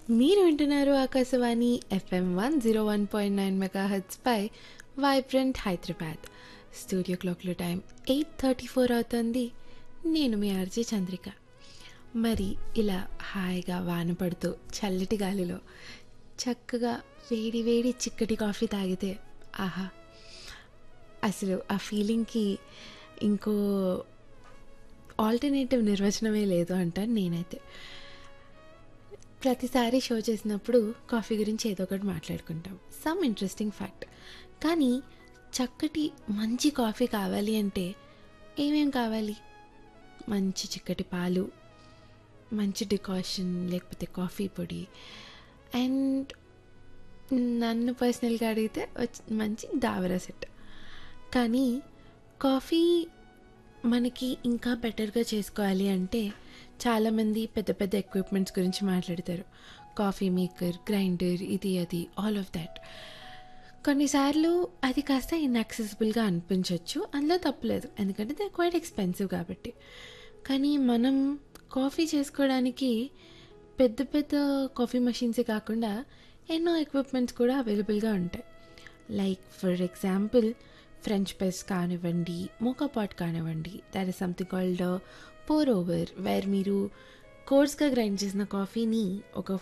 మీరు వింటున్నారు Akashvani FM one zero one point nine మెగా పై వైబ్రెంట్ హైదరాబాద్ స్టూడియో క్లాక్లో టైం ఎయిట్ థర్టీ ఫోర్ అవుతుంది నేను మీ ఆర్జే చంద్రిక మరి ఇలా హాయిగా వాన పడుతూ చల్లటి గాలిలో చక్కగా వేడి వేడి చిక్కటి కాఫీ తాగితే ఆహా అసలు ఆ ఫీలింగ్కి ఇంకో ఆల్టర్నేటివ్ నిర్వచనమే లేదు అంటాను నేనైతే ప్రతిసారి షో చేసినప్పుడు కాఫీ గురించి ఏదో ఒకటి మాట్లాడుకుంటాం సమ్ ఇంట్రెస్టింగ్ ఫ్యాక్ట్ కానీ చక్కటి మంచి కాఫీ కావాలి అంటే ఏమేం కావాలి మంచి చిక్కటి పాలు మంచి డికాషన్ లేకపోతే కాఫీ పొడి అండ్ నన్ను పర్సనల్గా అడిగితే వచ్చి- మంచి దావరా సెట్ కానీ కాఫీ మనకి ఇంకా బెటర్గా చేసుకోవాలి అంటే చాలామంది పెద్ద పెద్ద ఎక్విప్మెంట్స్ గురించి మాట్లాడతారు కాఫీ మేకర్ గ్రైండర్ ఇది అది ఆల్ ఆఫ్ దాట్ కొన్నిసార్లు అది కాస్త ఇన్యాక్సెసిబుల్గా అనిపించవచ్చు అందులో తప్పలేదు ఎందుకంటే దే క్వైట్ ఎక్స్పెన్సివ్ కాబట్టి కానీ మనం కాఫీ చేసుకోవడానికి పెద్ద పెద్ద కాఫీ మషిన్సే కాకుండా ఎన్నో ఎక్విప్మెంట్స్ కూడా అవైలబుల్గా ఉంటాయి like for example French press కానివ్వండి మోకా పాట్ కానివ్వండి that is something called pour over where మీరు కోర్స్గా గ్రైండ్ చేసిన కాఫీని ఒక